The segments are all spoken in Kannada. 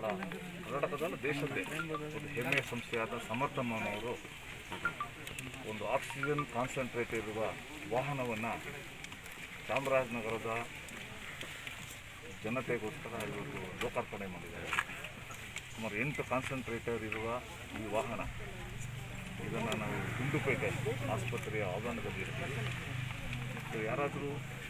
ಭಾಳ ಕರ್ನಾಟಕದಲ್ಲ ದೇಶದ್ದೇ ಒಂದು ಹೆಮ್ಮೆಯ ಸಂಸ್ಥೆಯಾದ ಸಮರ್ಥಮ್ಮನವರು ಒಂದು ಆಕ್ಸಿಜನ್ ಕಾನ್ಸಂಟ್ರೇಟ್ ಇರುವ ವಾಹನವನ್ನು ಚಾಮರಾಜನಗರದ ಜನತೆಗೋಸ್ಕರ ಇವತ್ತು ಲೋಕಾರ್ಪಣೆ ಮಾಡಿದ್ದಾರೆ ಸುಮಾರು ಎಂಟು ಕಾನ್ಸಂಟ್ರೇಟರ್ ಇರುವ ಈ ವಾಹನ ಇದನ್ನು ನಾವು ಗುಂಡುಪೇಟೆ ಆಸ್ಪತ್ರೆಯ ಆವರಣದಲ್ಲಿ ಇರ್ತೀವಿ ಮತ್ತು ಯಾರಾದರೂ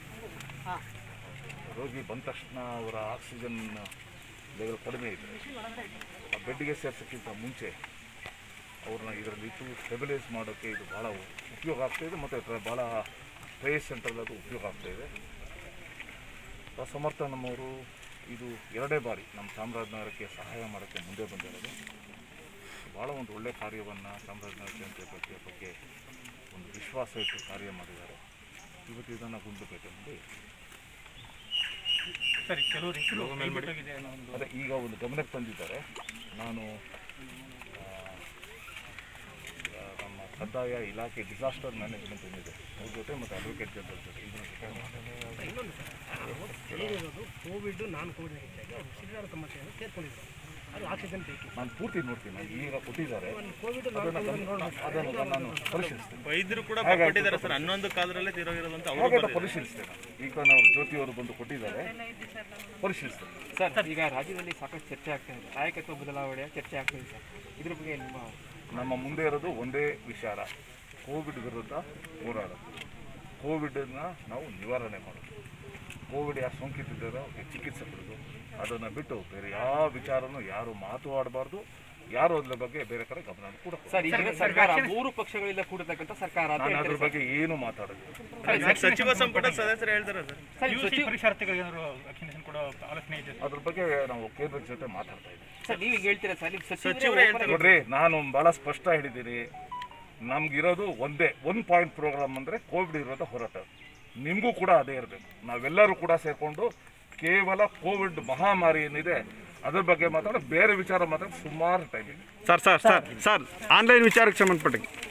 ರೋಗಿ ಬಂದ ತಕ್ಷಣ ಅವರ ಆಕ್ಸಿಜನ್ ಲೆವೆಲ್ ಕಡಿಮೆ ಇದ್ದರೆ ಆ ಬೆಡ್ಗೆ ಸೇರ್ಸೋಕ್ಕಿಂತ ಮುಂಚೆ ಅವ್ರನ್ನ ಇದರಲ್ಲಿ ಇಟ್ಟು ಸ್ಟೆಬಿಲೈಸ್ ಮಾಡೋಕ್ಕೆ ಇದು ಭಾಳ ಉಪಯೋಗ ಆಗ್ತಾಯಿದೆ ಮತ್ತು ಭಾಳ ಟ್ರೇಸ್ ಸೆಂಟ್ರಲ್ಲಿ ಅದು ಉಪಯೋಗ ಆಗ್ತಾಯಿದೆ ಆ ಸಮರ್ಥ ನಮ್ಮವರು ಇದು ಎರಡೇ ಬಾರಿ ನಮ್ಮ ಚಾಮರಾಜನಗರಕ್ಕೆ ಸಹಾಯ ಮಾಡೋಕ್ಕೆ ಮುಂದೆ ಬಂದಿರೋದು ಭಾಳ ಒಂದು ಒಳ್ಳೆಯ ಕಾರ್ಯವನ್ನು ಚಾಮರಾಜನಗರ ಜನತೆ ಬಗ್ಗೆ ಬಗ್ಗೆ ಒಂದು ವಿಶ್ವಾಸ ಇಟ್ಟು ಕಾರ್ಯ ಮಾಡಿದ್ದಾರೆ ಇವತ್ತು ಇದನ್ನು ಗುಂಡುಪೇಟೆ ಮುಂದೆ ಸರಿ ಕೆಲವು ರೀತಿಯಲ್ಲಿ ಕೈಬಿಟ್ಟೋಗಿದೆ ಅನ್ನೋ ಒಂದು ಅದೇ ಈಗ ಒಂದು ಗಮನಕ್ಕೆ ತಂದಿದ್ದಾರೆ ನಾನು ಆ, ಆ, ನಮ್ಮ ಕಂದಾಯ ಇಲಾಖೆ ಡಿಸಾಸ್ಟರ್ ಮ್ಯಾನೇಜ್ಮೆಂಟ್ ಏನಿದೆ ಅವ್ರ ಜೊತೆ ಮತ್ತು ಅಡ್ವೊಕೇಟ್ ಜನರಲ್ ಜೊತೆ ಇದ್ರ ಜೊತೆ ಇನ್ನೊಂದು ಸರ್ ಹೇಳಿರೋದು ಕೋವಿಡ್ ನಾನ್ ಕೋವಿಡ್ ಹೆಚ್ಚಾಗಿ ಅವರು ಸಿರಿದಾರ ಸಮಸ್ಯೆಯನ್ನು ಸೇರ್ಕೊಂಡಿದ್ರು ಅದು ಆಕ್ಸಿಜನ್ ಬೇಕಿತ್ತು ನಾನು ಪೂರ್ತಿ ನೋಡ್ತೀನಿ ನಾನು ಈಗ ಕೊಟ್ಟಿದ್ದಾರೆ ಕೋವಿಡ್ ಅದನ್ನು ಗಮನ- ಅದನ್ನು ನಾನು ಪರಿಶೀಲಿಸ್ತೀನಿ ವೈದ್ಯರು ಕೂಡ ಕೊಟ್ಟಿದ್ದಾರೆ ಸರ್ ಹನ್ನೊಂದು ಕಾಲದಲ್ಲೇ ತೀರೋಗಿರೋದು ಅಂತ ಅವರು ಹಾಗಾದ್ರೆ ಪರಿಶೀಲಿಸ್ತೇನೆ ಈಗ ನಾವು ಜ್ಯೋತಿ ಅವರು ಬಂದು ಕೊಟ್ಟಿದ್ದಾರೆ ಪರಿಶೀಲಿಸ್ತೇನೆ ಸರ್ ಈಗ ರಾಜ್ಯದಲ್ಲಿ ಸಾಕಷ್ಟು ಚರ್ಚೆ ಆಗ್ತಾ ಇದೆ ನಾಯಕತ್ವ ಬದಲಾವಣೆಯ ಚರ್ಚೆ ಆಗ್ತಾ ಇದೆ ಸರ್ ಇದ್ರ ಬಗ್ಗೆ ನಿಮ್ಮ ನಮ್ಮ ಮುಂದೆ ಇರೋದು ಒಂದೇ ವಿಚಾರ ಕೋವಿಡ್ ವಿರುದ್ಧ ಹೋರಾಡೋದು ಕೋವಿಡನ್ನು ನಾವು ನಿವಾರಣೆ ಮಾಡೋದು ಕೋವಿಡ್ ಯಾರು ಸೋಂಕಿತಿದ್ದಾರೋ ಅವ್ರಿಗೆ ಚಿಕಿತ್ಸೆ ಕೊಡೋದು ಅದನ್ನು ಬಿಟ್ಟು ಬೇರೆ ಯಾವ ವಿಚಾರನೂ ಯಾರು ಮಾತಾಡಬಾರ್ದು ಯಾರು ಅದ್ರ ಬಗ್ಗೆ ಬೇರೆ ಕಡೆ ಗಮನ ಕೂಡ ಕೊಡೋದು. ಸರ್ ಈಗ ಸರ್ಕಾರ ಮೂರು ಪಕ್ಷಗಳಿಂದ ಕೂಡತಕ್ಕಂಥ ಸರ್ಕಾರ ಅಂತ ನಾನು ಅದ್ರ ಹೇಳ್ತಾರೆ ಬಗ್ಗೆ ಏನು ಮಾತಾಡೋದು ಇವಾಗ ಸಚಿವ ಸಂಪುಟ ಸದಸ್ಯರು ಹೇಳ್ತಾರೆ ಸರ್ ಸರ್ ಯು ಸಿ ಪರೀಕ್ಷಾರ್ಥಿಗಳಿಗೆ ಏನಾದ್ರು ವ್ಯಾಕ್ಸಿನೇಷನ್ ಕೊಡೋ ಆಲೋಚನೆ ಇದೆ ಅದ್ರ ಬಗ್ಗೆ ನಾವು ಕೇಂದ್ರದ ಜೊತೆ ಮಾತಾಡ್ತಾ ಇದ್ದೀವಿ ಸರ್ ನೀವು ಈಗ ಹೇಳ್ತೀರಾ ಸರ್ ನೀವು ಸಚಿವರು ಸಚಿವರೇ ಹೇಳ್ತಾರೆ. ನೋಡ್ರಿ ನಾನು ಭಾಳ ಸ್ಪಷ್ಟ ಹೇಳಿದ್ದೀನಿ ನಮ್ಗಿರೋದು ಒಂದೇ ಒನ್ ಪಾಯಿಂಟ್ ಪ್ರೋಗ್ರಾಮ್ ಅಂದರೆ ಕೋವಿಡ್ ಇರೋದು ಹೋರಾಟ ನಿಮಗೂ ಕೂಡ ಅದೇ ಇರಬೇಕು ನಾವೆಲ್ಲರೂ ಕೂಡ ಸೇರಿಕೊಂಡು ಕೇವಲ ಕೋವಿಡ್ ಮಹಾಮಾರಿ ಏನಿದೆ ಅದ್ರ ಬಗ್ಗೆ ಮಾತಾಡೋ ಬೇರೆ ವಿಚಾರ ಮಾತಾಡೋ ಸುಮಾರು ಟೈಮ್ ಇದೆ sir sir sir sir online ವಿಚಾರಕ್ಕೆ ಸಂಬಂಧಪಟ್ಟಂಗೆ